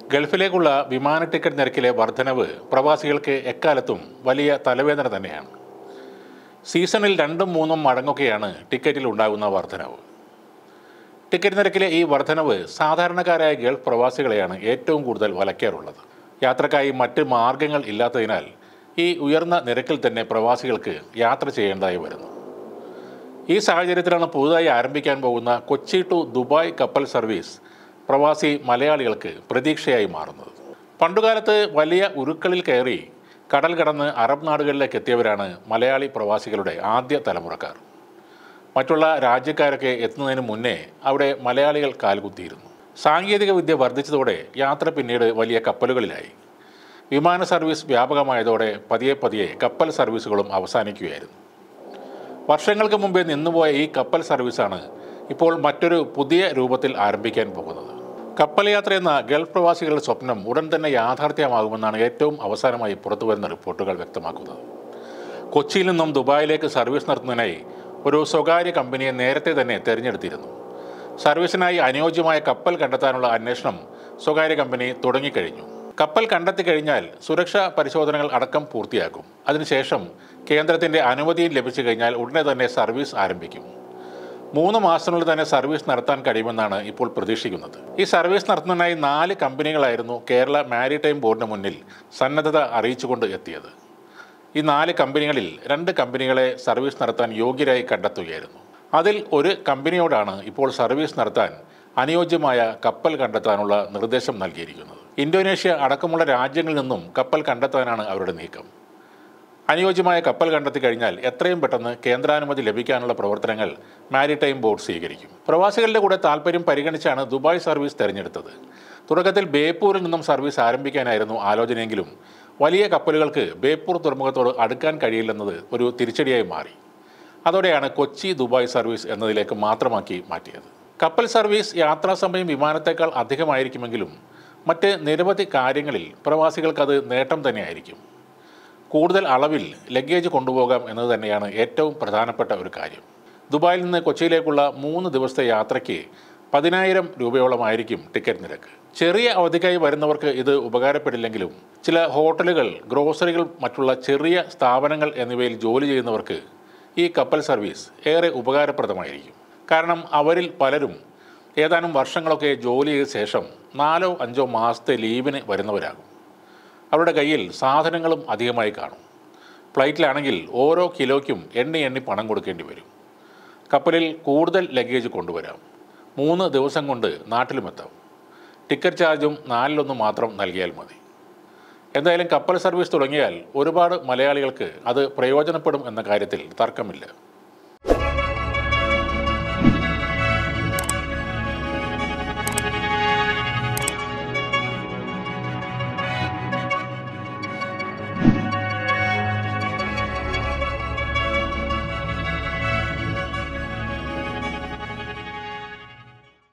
ഗൾഫിലേക്കുള്ള വിമാന ടിക്കറ്റ് നിരക്കിലെ വർധനവ് പ്രവാസികൾക്ക് എക്കാലത്തും വലിയ തലവേദന തന്നെയാണ് സീസണിൽ രണ്ടും മൂന്നും മടങ്ങൊക്കെയാണ് ടിക്കറ്റിൽ ഉണ്ടാകുന്ന വർധനവ് ടിക്കറ്റ് നിരക്കിലെ ഈ വർധനവ് സാധാരണക്കാരായ ഗൾഫ് പ്രവാസികളെയാണ് ഏറ്റവും കൂടുതൽ വലയ്ക്കാറുള്ളത് യാത്രക്കായി മറ്റ് മാർഗങ്ങൾ ഇല്ലാത്തതിനാൽ ഈ ഉയർന്ന നിരക്കിൽ തന്നെ പ്രവാസികൾക്ക് യാത്ര ചെയ്യേണ്ടതായി വരുന്നു ഈ സാഹചര്യത്തിലാണ് പുതുതായി ആരംഭിക്കാൻ പോകുന്ന കൊച്ചി ടു ദുബായ് കപ്പൽ സർവീസ് പ്രവാസി മലയാളികൾക്ക് പ്രതീക്ഷയായി മാറുന്നത് പണ്ടുകാലത്ത് വലിയ ഉരുക്കളിൽ കയറി കടൽ കടന്ന് അറബ് നാടുകളിലേക്ക് എത്തിയവരാണ് മലയാളി പ്രവാസികളുടെ ആദ്യ തലമുറക്കാർ മറ്റുള്ള രാജ്യക്കാരൊക്കെ എത്തുന്നതിന് മുന്നേ അവിടെ മലയാളികൾ കാൽകുത്തിയിരുന്നു സാങ്കേതിക വിദ്യ വർദ്ധിച്ചതോടെ യാത്ര പിന്നീട് വലിയ കപ്പലുകളിലായി വിമാന സർവീസ് വ്യാപകമായതോടെ പതിയെ പതിയെ കപ്പൽ സർവീസുകളും അവസാനിക്കുകയായിരുന്നു വർഷങ്ങൾക്ക് മുമ്പേ നിന്നുപോയ ഈ കപ്പൽ സർവീസാണ് ഇപ്പോൾ മറ്റൊരു പുതിയ രൂപത്തിൽ ആരംഭിക്കാൻ പോകുന്നത് കപ്പൽ യാത്ര എന്ന ഗൾഫ് പ്രവാസികളുടെ സ്വപ്നം ഉടൻ തന്നെ യാഥാർത്ഥ്യമാകുമെന്നാണ് ഏറ്റവും അവസാനമായി പുറത്തുവരുന്ന റിപ്പോർട്ടുകൾ വ്യക്തമാക്കുന്നത് കൊച്ചിയിൽ നിന്നും ദുബായിലേക്ക് സർവീസ് നടത്തുന്നതിനായി ഒരു സ്വകാര്യ കമ്പനിയെ നേരത്തെ തന്നെ തിരഞ്ഞെടുത്തിരുന്നു സർവീസിനായി അനുയോജ്യമായ കപ്പൽ കണ്ടെത്താനുള്ള അന്വേഷണം സ്വകാര്യ കമ്പനി തുടങ്ങിക്കഴിഞ്ഞു കപ്പൽ കണ്ടെത്തി കഴിഞ്ഞാൽ സുരക്ഷാ പരിശോധനകൾ അടക്കം പൂർത്തിയാക്കും അതിനുശേഷം കേന്ദ്രത്തിന്റെ അനുമതിയും ലഭിച്ചു കഴിഞ്ഞാൽ ഉടനെ തന്നെ സർവീസ് ആരംഭിക്കും മൂന്ന് മാസത്തിനുള്ളിൽ തന്നെ സർവീസ് നടത്താൻ കഴിയുമെന്നാണ് ഇപ്പോൾ പ്രതീക്ഷിക്കുന്നത് ഈ സർവീസ് നടത്തുന്നതിനായി നാല് കമ്പനികളായിരുന്നു കേരള മാരിടൈം ബോർഡിന് മുന്നിൽ സന്നദ്ധത അറിയിച്ചുകൊണ്ട് എത്തിയത് ഈ നാല് കമ്പനികളിൽ രണ്ട് കമ്പനികളെ സർവീസ് നടത്താൻ യോഗ്യരായി കണ്ടെത്തുകയായിരുന്നു അതിൽ ഒരു കമ്പനിയോടാണ് ഇപ്പോൾ സർവീസ് നടത്താൻ അനുയോജ്യമായ കപ്പൽ കണ്ടെത്താനുള്ള നിർദ്ദേശം നൽകിയിരിക്കുന്നത് ഇന്തോനേഷ്യ അടക്കമുള്ള രാജ്യങ്ങളിൽ നിന്നും കപ്പൽ കണ്ടെത്താനാണ് അവരുടെ നീക്കം അനുയോജ്യമായ കപ്പൽ കണ്ടെത്തി കഴിഞ്ഞാൽ എത്രയും പെട്ടെന്ന് കേന്ദ്രാനുമതി ലഭിക്കാനുള്ള പ്രവർത്തനങ്ങൾ മാരിടൈം ബോർഡ് സ്വീകരിക്കും പ്രവാസികളുടെ കൂടെ താല്പര്യം പരിഗണിച്ചാണ് ദുബായ് സർവീസ് തെരഞ്ഞെടുത്തത് തുടക്കത്തിൽ ബേപ്പൂരിൽ നിന്നും സർവീസ് ആരംഭിക്കാനായിരുന്നു ആലോചനയെങ്കിലും വലിയ കപ്പലുകൾക്ക് ബേപ്പൂർ തുറമുഖത്തോട് അടുക്കാൻ കഴിയില്ലെന്നത് ഒരു തിരിച്ചടിയായി മാറി അതോടെയാണ് കൊച്ചി ദുബായ് സർവീസ് എന്നതിലേക്ക് മാത്രമാക്കി മാറ്റിയത് കപ്പൽ സർവീസ് യാത്രാ സമയം വിമാനത്തേക്കാൾ അധികമായിരിക്കുമെങ്കിലും മറ്റ് നിരവധി കാര്യങ്ങളിൽ പ്രവാസികൾക്കത് നേട്ടം തന്നെയായിരിക്കും കൂടുതൽ അളവിൽ ലഗേജ് കൊണ്ടുപോകാം എന്നത് തന്നെയാണ് ഏറ്റവും പ്രധാനപ്പെട്ട ഒരു കാര്യം ദുബായിൽ നിന്ന് കൊച്ചിയിലേക്കുള്ള മൂന്ന് ദിവസത്തെ യാത്രയ്ക്ക് പതിനായിരം രൂപയോളമായിരിക്കും ടിക്കറ്റ് നിരക്ക് ചെറിയ അവധിക്കായി വരുന്നവർക്ക് ഇത് ഉപകാരപ്പെടില്ലെങ്കിലും ചില ഹോട്ടലുകൾ ഗ്രോസറികൾ മറ്റുള്ള ചെറിയ സ്ഥാപനങ്ങൾ എന്നിവയിൽ ജോലി ചെയ്യുന്നവർക്ക് ഈ കപ്പൽ സർവീസ് ഏറെ ഉപകാരപ്രദമായിരിക്കും കാരണം അവരിൽ പലരും ഏതാനും വർഷങ്ങളൊക്കെ ജോലി ചെയ്ത ശേഷം നാലോ അഞ്ചോ മാസത്തെ ലീവിന് വരുന്നവരാകും അവരുടെ കയ്യിൽ സാധനങ്ങളും അധികമായി കാണും ഫ്ലൈറ്റിലാണെങ്കിൽ ഓരോ കിലോയ്ക്കും എണ്ണി എണ്ണി പണം കൊടുക്കേണ്ടി വരും കപ്പലിൽ കൂടുതൽ ലഗേജ് കൊണ്ടുവരാം മൂന്ന് ദിവസം കൊണ്ട് നാട്ടിലുമെത്താം ടിക്കറ്റ് ചാർജും നാലിലൊന്ന് മാത്രം നൽകിയാൽ മതി എന്തായാലും കപ്പൽ സർവീസ് തുടങ്ങിയാൽ ഒരുപാട് മലയാളികൾക്ക് അത് പ്രയോജനപ്പെടും എന്ന കാര്യത്തിൽ തർക്കമില്ല